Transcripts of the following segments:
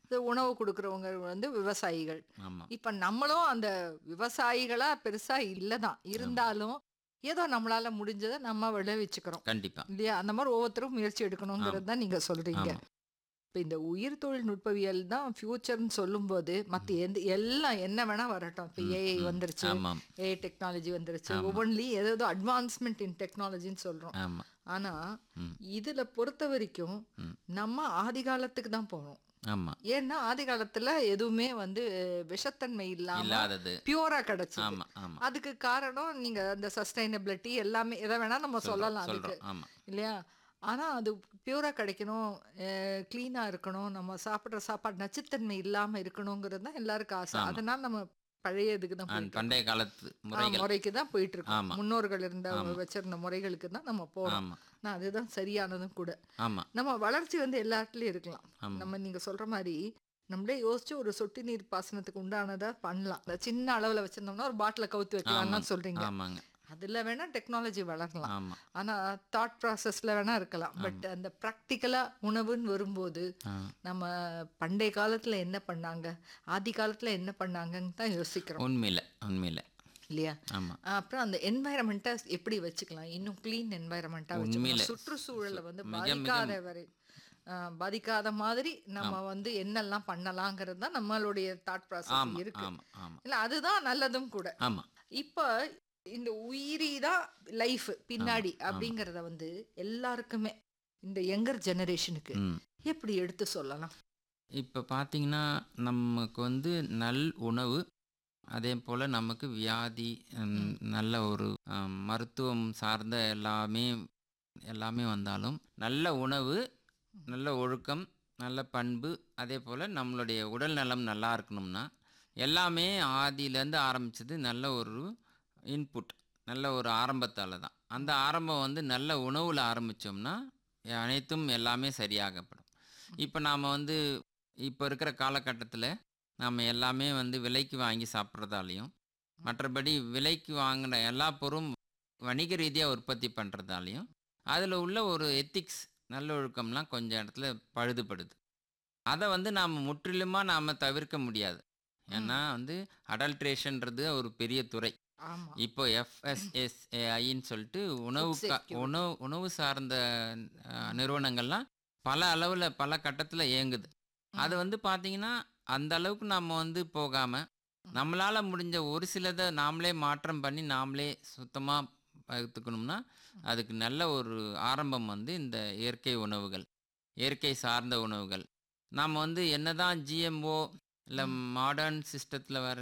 இந்த உணவு கொடுக்குறவங்க வந்து விவசாயிகள் ஆமாம் இப்ப நம்மளும் அந்த விவசாயிகளா பெருசா இல்லதான் இருந்தாலும் ஏதோ நம்மளால முடிஞ்சதை நம்ம விளைவிச்சுக்கிறோம் கண்டிப்பாக இல்லையா அந்த மாதிரி ஒவ்வொருத்தரும் முயற்சி எடுக்கணுங்கிறது தான் நீங்க சொல்றீங்க ஆமாம் இப்ப இந்த உயிர் தொழில்நுட்பவியல் தான் ஃபியூச்சர்னு சொல்லும்போது மத்த எந்த எல்லாம் என்ன வேணா வரட்டும் இப்ப ஏஐ வந்துருச்சு ஆமாம் ஏஐ டெக்னாலஜி வந்துருச்சு ஒவ்வொன்றிலையும் ஏதோ அட்வான்ஸ்மெண்ட் இன் டெக்னாலஜின்னு சொல்றோம் ஆமாம் ஆனா ம். இதுல பொறுத்த வரைக்கும் ம். நம்ம ஆதி காலத்துக்கு தான் போகணும் ஆமாம் ஏன்னா ஆதி காலத்துல எதுவுமே வந்து விஷத்தன்மை இல்லாம இல்லாதது பியூரா கிடைச்சு ஆமாம் ஆமாம் அதுக்கு காரணம் நீங்க அந்த சஸ்டைனபிலிட்டி எல்லாமே எதை வேணா நம்ம சொல்லலாம் அதுக்கு சொல்கிறோம் ஆமாம் இல்லையா ஆனா அது பியூரா கிடைக்கணும் க்ளீனா இருக்கணும் நம்ம சாப்பிடுற சாப்பாடு நச்சுத்தன்மை இல்லாம இருக்கணுங்கிறது தான் எல்லாருக்கும் ஆசை ஆமா. அதனால நம்ம பழைய இதுக்கு தான் போயிட்டு பண்டைய காலத்து இருக்கோம். ஆ, முறைகள் முறைக்கு தான் போயிட்டு இருக்கோம் ஆமா. முன்னோர்கள் இருந்த ஆமா. வச்சிருந்த முறைகளுக்கு தான் நம்ம போறோம் ஆமாம் நான் அதுதான் சரியானதும் கூட ஆமாம் நம்ம வளர்ச்சி வந்து எல்லா இடத்துலயும் இருக்கலாம் ஆமாம் நம்ம நீங்க சொல்ற மாதிரி நம்மளே யோசிச்சு ஒரு சொட்டு நீர் பாசனத்துக்கு உண்டானதா பண்ணலாம் இந்த சின்ன அளவுல வச்சிருந்தோம்னா ஒரு பாட்டில கவுத்து வைக்கலாம்னு ஆமாம். சொல்றீங்க ஆமாங்க அதுல வேணா டெக்னாலஜி வளரலாம் ஆமாம் ஆனா தாட் ப்ராசஸ்ல வேணா இருக்கலாம் பட் அந்த ப்ராக்டிக்கலா உணவுன்னு வரும்போது ஆ நம்ம பண்டைய காலத்துல என்ன பண்ணாங்க ஆதி காலத்துல என்ன பண்ணாங்கன்னு தான் யோசிக்கிறோம் உண்மையில் உண்மையில் இல்லையா ஆமாம் அப்புறம் அந்த என்வாயரமெண்ட்டை எப்படி வச்சுக்கலாம் இன்னும் க்ளீன் என்வாயரமெண்ட்டாக உண்மையில. வச்சுக்கலாம் சுற்றுச்சூழலை வந்து மிக, மிக பாதிக்காத வரை ஆ, பாதிக்காத மாதிரி நம்ம வந்து என்னெல்லாம் பண்ணலாங்கிறது தான் நம்மளுடைய தாட் ப்ராசஸ் ஆமாம் இருக்கு ஆமாம் ஆமாம் இல்ல அதுதான் நல்லதும் கூட ஆமாம் இப்போ இந்த உயிரி தான் லைஃப் பின்னாடி அப்படிங்கிறத வந்து எல்லாருக்குமே இந்த யங்கர் ஜெனரேஷனுக்கு ம் எப்படி எடுத்து சொல்லலாம் இப்போ பார்த்தீங்கன்னா நமக்கு வந்து நல் உணவு அதே போல் நமக்கு வியாதி ம், நல்ல ஒரு ஆம், மருத்துவம் சார்ந்த எல்லாமே எல்லாமே வந்தாலும் நல்ல உணவு நல்ல ஒழுக்கம் நல்ல பண்பு அதே போல் நம்மளுடைய உடல் நலம் நல்லா இருக்கணும்னா எல்லாமே ஆதியிலேருந்து ஆரம்பிச்சது நல்ல ஒரு இன்புட் நல்ல ஒரு ஆரம்பத்தால் தான் அந்த ஆரம்பம் வந்து நல்ல உணவில் ஆரம்பித்தோம்னா அனைத்தும் எல்லாமே சரியாகப்படும் இப்போ நாம் வந்து இப்போ இருக்கிற காலகட்டத்தில் நாம் எல்லாமே வந்து விலைக்கு வாங்கி சாப்பிட்றதாலையும் மற்றபடி விலைக்கு வாங்கின எல்லா பொருளும் வணிக ரீதியாக உற்பத்தி பண்ணுறதாலையும் அதில் உள்ள ஒரு எத்திக்ஸ் நல்லொழுக்கம்லாம் கொஞ்சம் இடத்துல பழுதுபடுது அதை வந்து நாம் முற்றிலுமாக நாம் தவிர்க்க முடியாது ஏன்னா வந்து அடல்ட்ரேஷன்றது ஒரு பெரிய துறை ஆமா இப்போ எஃப்எஸ்எஸ்ஏஐன்னு சொல்லிட்டு உணவு Food கா- security. உணவு உணவு சார்ந்த அஹ், நிறுவனங்கள்லாம் பல அளவில் பல கட்டத்தில் இயங்குது அது வந்து பார்த்தீங்கன்னா அந்த அளவுக்கு நம்ம வந்து போகாமல் நம்மளால் முடிஞ்ச ஒரு சிலதை நாமளே மாற்றம் பண்ணி நாமளே சுத்தமாக எடுத்துக்கணும்னா அதுக்கு நல்ல ஒரு ஆரம்பம் வந்து இந்த இயற்கை உணவுகள் இயற்கை சார்ந்த உணவுகள் நாம் வந்து என்னதான் ஜிஎம்ஓ இல்லை மாடர்ன் சிஸ்டத்தில் வர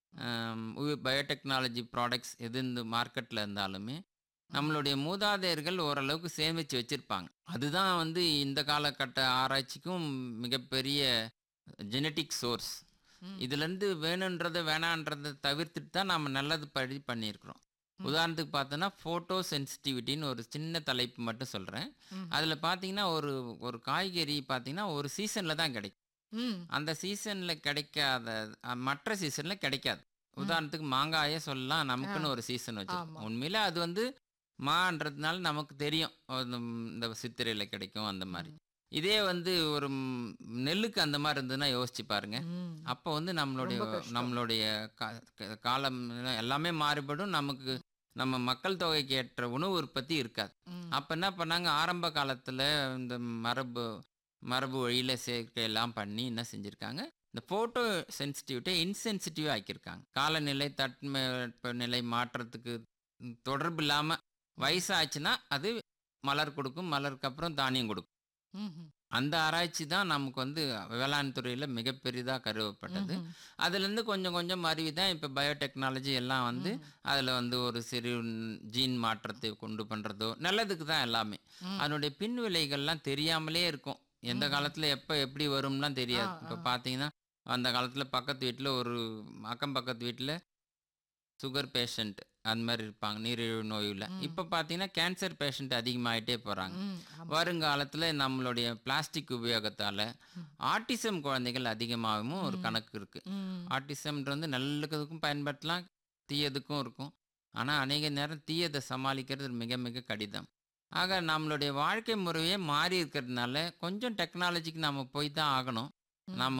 பயோடெக்னாலஜி ப்ராடக்ட்ஸ் எது இந்த மார்க்கெட்டில் இருந்தாலுமே நம்மளுடைய மூதாதையர்கள் ஓரளவுக்கு சேமித்து வச்சுருப்பாங்க அதுதான் வந்து இந்த காலகட்ட ஆராய்ச்சிக்கும் மிகப்பெரிய ஜெனட்டிக் சோர்ஸ் ம். இதுலேருந்து வேணுன்றதை வேணான்றதை தவிர்த்துட்டு தான் நம்ம நல்லது படி பண்ணியிருக்கிறோம் உதாரணத்துக்கு பார்த்தோன்னா ஃபோட்டோ சென்சிட்டிவிட்டின்னு ஒரு சின்ன தலைப்பு மட்டும் சொல்கிறேன் ம். அதில் பார்த்தீங்கன்னா ஒரு ஒரு காய்கறி பார்த்தீங்கன்னா ஒரு சீசனில் தான் கிடைக்கும் ம் அந்த சீசனில் கிடைக்காத அஹ், மற்ற சீசனில் கிடைக்காது உதாரணத்துக்கு மாங்காயே சொல்லலாம் நமக்குன்னு ஒரு சீசன் வச்சிருக்கோம் ஆமா. உண்மையில அது வந்து மான்றதுனால நமக்கு தெரியும் அது ம், இந்த சித்திரையில் கிடைக்கும் அந்த மாதிரி இதே வந்து ஒரு ம், நெல்லுக்கு அந்த மாதிரி இருந்ததுன்னா யோசிச்சு பாருங்க ம். அப்போ வந்து நம்மளுடைய ரொம்ப கஷ்டம். நம்மளுடைய கா- க- காலம் எல்லாமே மாறுபடும் நமக்கு நம்ம மக்கள் தொகைக்கு ஏற்ற உணவு உற்பத்தி இருக்காது ம். அப்போ என்ன பண்ணாங்க ஆரம்ப காலத்தில் இந்த மரபு மரபு வழியில் சேர்க்கை எல்லாம் பண்ணி என்ன செஞ்சுருக்காங்க இந்த ஃபோட்டோ சென்சிட்டிவிட்டியை இன்சென்சிட்டிவாக ஆக்கியிருக்காங்க காலநிலை தட்ப நிலை மாற்றத்துக்கு ம், தொடர்பு இல்லாமல் வயசாச்சுன்னா அது மலர் கொடுக்கும் மலருக்கு அப்புறம் தானியம் கொடுக்கும் ம், ம். அந்த ஆராய்ச்சி தான் நமக்கு வந்து வேளாண் துறையில் மிகப்பெரிதாக கருவப்பட்டது ம், ம். அதுலேருந்து கொஞ்சம் கொஞ்சம் அருவி தான் இப்போ பயோடெக்னாலஜி எல்லாம் வந்து அதில் வந்து ஒரு சிறு ஜீன் மாற்றத்தை கொண்டு பண்ணுறதோ நல்லதுக்கு தான் எல்லாமே ம். அதனுடைய பின் விளைகள்லாம் தெரியாமலே இருக்கும் எந்த காலத்தில் எப்போ எப்படி வரும்லாம் தெரியாது ஆ, இப்போ ஆ. பார்த்தீங்கன்னா அந்த காலத்தில் பக்கத்து வீட்டில் ஒரு அக்கம் பக்கத்து வீட்டில் சுகர் பேஷண்ட் அந்த மாதிரி இருப்பாங்க நீரிழிவு நோயில் இப்போ பார்த்தீங்கன்னா கேன்சர் பேஷண்ட் அதிகமாகிட்டே போகிறாங்க ம், ஆமா. வருங்காலத்தில் நம்மளுடைய பிளாஸ்டிக் உபயோகத்தால் ஆட்டிசம் குழந்தைகள் அதிகமாகவும் ஒரு கணக்கு இருக்குது ம். ஆட்டிசம்ன்றது வந்து நல்லதுக்கும் பயன்படுத்தலாம் தீயதுக்கும் இருக்கும் ஆனால் அநேக நேரம் தீயதை சமாளிக்கிறது மிக மிக கடினம் ஆக நம்மளுடைய வாழ்க்கை முறையே மாறி இருக்கிறதுனால கொஞ்சம் டெக்னாலஜிக்கு நம்ம போய் தான் ஆகணும் நம்ம